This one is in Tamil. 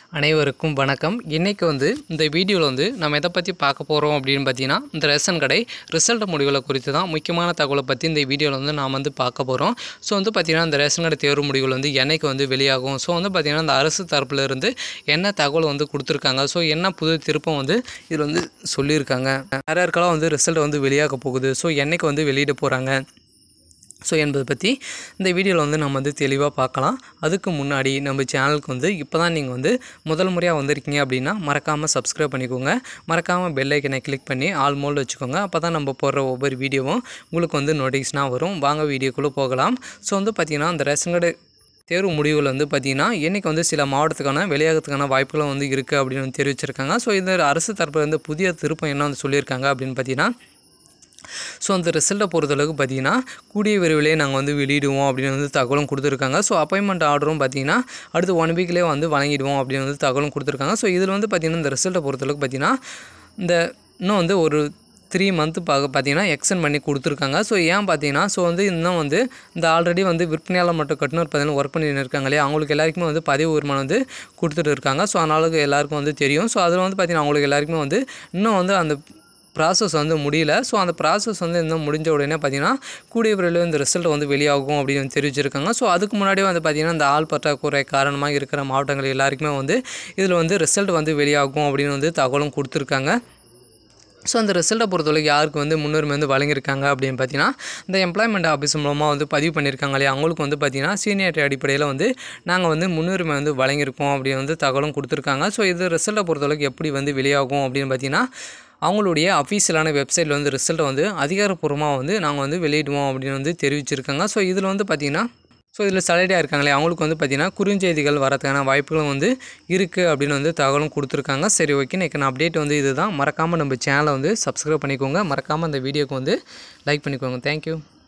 அனைவருக்கும் வணக்கம் இன்றைக்கி வந்து இந்த வீடியோவில் வந்து நம்ம எதை பற்றி பார்க்க போகிறோம் அப்படின்னு பார்த்தீங்கன்னா இந்த ரேஷன் கடை ரிசல்ட் முடிவுகளை குறித்து தான் முக்கியமான தகவலை பற்றி இந்த வீடியோவில் வந்து நாம் வந்து பார்க்க போகிறோம் ஸோ வந்து பார்த்திங்கன்னா இந்த ரேஷன் கடை தேர்வு முடிவுகள் வந்து என்னைக்கு வந்து வெளியாகும் ஸோ வந்து பார்த்திங்கன்னா இந்த அரசு தரப்புல இருந்து என்ன தகவல் வந்து கொடுத்துருக்காங்க ஸோ என்ன புது திருப்பம் வந்து இதில் வந்து சொல்லியிருக்காங்க யார் யாருக்கெல்லாம் வந்து ரிசல்ட் வந்து வெளியாக போகுது ஸோ என்னைக்கு வந்து வெளியிட போகிறாங்க ஸோ என்பதை பற்றி இந்த வீடியோவில் வந்து நம்ம வந்து தெளிவாக பார்க்கலாம் அதுக்கு முன்னாடி நம்ம சேனலுக்கு வந்து இப்போ தான் நீங்கள் வந்து முதல் முறையாக வந்திருக்கீங்க அப்படின்னா மறக்காமல் சப்ஸ்கிரைப் பண்ணிக்கோங்க மறக்காமல் பெல் ஐக்கனை கிளிக் பண்ணி ஆல் மோல் வச்சுக்கோங்க அப்போ தான் நம்ம போடுற ஒவ்வொரு வீடியோவும் உங்களுக்கு வந்து நோட்டிஃபிகேஷனாக வரும் வாங்க வீடியோக்குள்ளே போகலாம் ஸோ வந்து பார்த்திங்கன்னா அந்த ரேஷன் கடை தேர்வு முடிவுகள் வந்து பார்த்திங்கன்னா இன்றைக்கி வந்து சில மாவட்டத்துக்கான வெளியாகிறதுக்கான வாய்ப்புகளும் வந்து இருக்குது அப்படின்னு வந்து தெரிவிச்சிருக்காங்க ஸோ இந்த அரசு தரப்புல வந்து புதிய திருப்பம் என்ன வந்து சொல்லியிருக்காங்க அப்படின்னு பார்த்தீங்கன்னா ஸோ அந்த ரிசல்ட்டை பொறுத்தளவுக்கு பார்த்தீங்கன்னா கூடிய விரைவிலே நாங்கள் வந்து வெளியிடுவோம் அப்படின்னு வந்து தகவலும் கொடுத்துருக்காங்க ஸோ அப்பாயின்மெண்ட் ஆர்டரும் பார்த்தீங்கன்னா அடுத்து ஒன் வீக்லேயே வந்து வழங்கிடுவோம் அப்படின்னு வந்து தகவலும் கொடுத்துருக்காங்க ஸோ இதில் வந்து பார்த்திங்கன்னா இந்த ரிசல்ட்டை பொறுத்தளவுக்கு பார்த்தீங்கன்னா இந்த இன்னும் வந்து ஒரு த்ரீ மந்த்து பார்க்க பார்த்தீங்கன்னா எக்ஸ்டெண்ட் பண்ணி கொடுத்துருக்காங்க ஸோ ஏன் பார்த்தீங்கன்னா ஸோ வந்து இன்னும் வந்து இந்த ஆல்ரெடி வந்து விற்பனையாளர் மற்றும் கட்டுனர் பார்த்தீங்கன்னா ஒர்க் பண்ணிட்டு இருக்காங்க இல்லையா அவங்களுக்கு எல்லாருக்குமே வந்து பதிவு வருமானம் வந்து கொடுத்துட்டு இருக்காங்க ஸோ அதனால எல்லாருக்கும் வந்து தெரியும் ஸோ அதில் வந்து பார்த்திங்கன்னா அவங்களுக்கு எல்லாருக்குமே வந்து இன்னும் வந்து அந்த ப்ராசஸ் வந்து முடியல ஸோ அந்த ப்ராசஸ் வந்து இன்னும் முடிஞ்ச உடனே பார்த்தீங்கன்னா கூடிய விரைவில் இந்த ரிசல்ட் வந்து வெளியாகும் அப்படின்னு வந்து தெரிவிச்சிருக்காங்க ஸோ அதுக்கு முன்னாடியே வந்து பார்த்திங்கன்னா இந்த ஆள் பற்றாக்குறை காரணமாக இருக்கிற மாவட்டங்கள் எல்லாருக்குமே வந்து இதில் வந்து ரிசல்ட் வந்து வெளியாகும் அப்படின்னு வந்து தகவலும் கொடுத்துருக்காங்க ஸோ அந்த ரிசல்ட்டை பொறுத்தவரைக்கும் யாருக்கு வந்து முன்னுரிமை வந்து வழங்கியிருக்காங்க அப்படின்னு பார்த்தீங்கன்னா இந்த எம்ப்ளாய்மெண்ட் ஆஃபீஸ் மூலமாக வந்து பதிவு பண்ணியிருக்காங்க இல்லையா அவங்களுக்கு வந்து பார்த்தீங்கன்னா சீனியாரிட்டி அடிப்படையில் வந்து நாங்கள் வந்து முன்னுரிமை வந்து வழங்கியிருக்கோம் அப்படின்னு வந்து தகவலும் கொடுத்துருக்காங்க ஸோ இது ரிசல்ட்டை பொறுத்தளவுக்கு எப்படி வந்து வெளியாகும் அப்படின்னு பார்த்தீங்கன்னா அவங்களுடைய அஃபீஷியலான வெப்சைட்டில் வந்து ரிசல்ட்டை வந்து அதிகாரப்பூர்வமாக வந்து நாங்கள் வந்து வெளியிடுவோம் அப்படின்னு வந்து தெரிவிச்சிருக்காங்க ஸோ இதில் வந்து பார்த்திங்கன்னா ஸோ இதில் சலடியாக இருக்காங்களே அவங்களுக்கு வந்து பார்த்திங்கன்னா குறுஞ்செய்திகள் வரதுக்கான வாய்ப்புகளும் வந்து இருக்குது அப்படின்னு வந்து தகவலும் கொடுத்துருக்காங்க சரி ஓகே நான் அப்டேட் வந்து இதுதான் மறக்காமல் நம்ம சேனலை வந்து சப்ஸ்கிரைப் பண்ணிக்கோங்க மறக்காமல் அந்த வீடியோக்கு வந்து லைக் பண்ணிக்கோங்க தேங்க்யூ